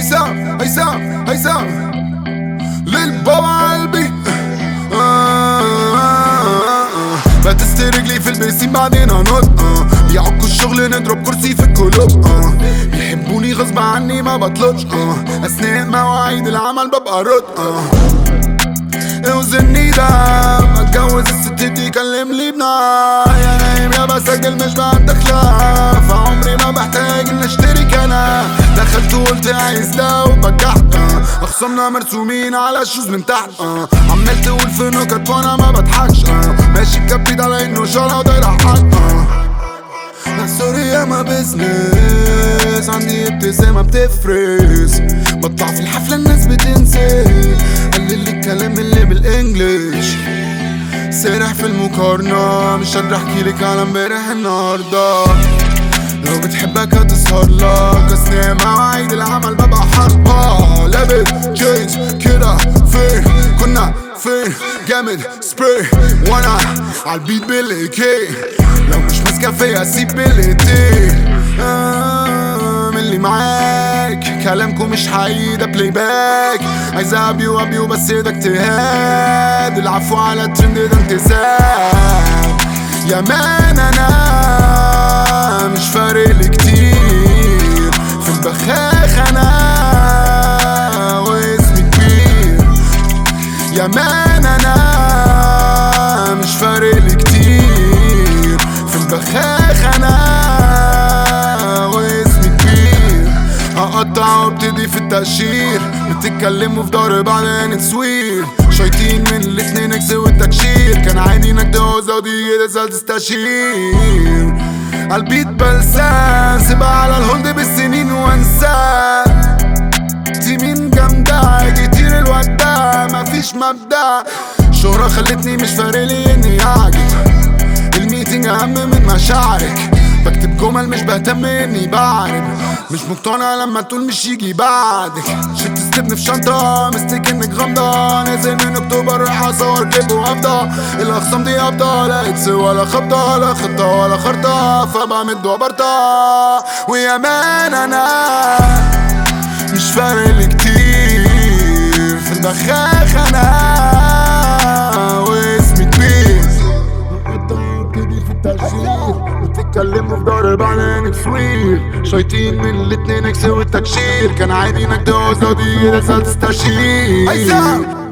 هيثم هيثم هيثم للبابا عالبي بتست رجلي في البسين بعدين انط آه. بيعكوا الشغل نضرب كرسي في الكلوب آه. بيحبوني غصب عني ما بطلبش آه. اثناء مواعيد العمل ببقى رد آه. اوزني ده اتجوز الست دي كلم لي بنار يا نايم يا بسجل مش بعد خلاف عمري ما بحتاج ان اشترك انا دخلت وقلت عايز ده وبجحت آه. اخصامنا مرسومين على الشوز من تحت آه. عمال تقول في نكت وانا ما بضحكش آه. ماشي كبيد على انه شارع وضيع حق آه. لا سوري يا ما بزنس عندي ابتسامة بتفرز بطلع في الحفلة الناس بتنسى قلل لي الكلام اللي بالانجلش سارح في المقارنة مش قادر احكي لك على امبارح النهاردة لو بتحبك هتسهر لك اثناء مواعيد العمل ببقى حربة لابس جينز كده فين كنا فين جامد سبراي وانا عالبيت بالايكي لو مش ماسكة فيا سيب بالايدين آه من اللي معاك كلامكم مش حقيقي ده بلاي باك عايز ابيو ابيو بس ده اجتهاد العفو على الترند ده انتساب يا مان انا مش فارق لي كتير في البخاخ انا واسمي كبير يا مان انا مش فارق لي كتير في البخاخ انا واسمي كبير هقطع وابتدي في التقشير بتتكلموا في ضهر بعدين تصوير شايطين من الاتنين اكس والتكشير كان عادي انك تهوزة ودي رسالة تستشير البيت بلسان سيبها على الهولد بالسنين وانساه تيمين جامدة كتير الواد ده مفيش مبدأ شهرة خلتني مش فارقلي اني اعجب الميتنج اهم من مشاعرك بكتب جمل مش بهتم اني بعرف مش مقتنع لما تقول مش يجي بعدك شلت ستبن في شنطة مستيك انك غامضة نازل من اكتوبر رايح اصور كليب وافضى الاخصام دي ابضى لا اكس ولا خبطة لا خطة ولا خرطة فبعمل وبرطة ويا مان انا مش فارق لي كتير في البخاخ انا واسمي كبير ابتدي في التشهير بتتكلموا في ضهر بعدين تصوير شايطين من الاتنين اكس والتكشير كان عادي انك تهوز ودي رسالة تستشير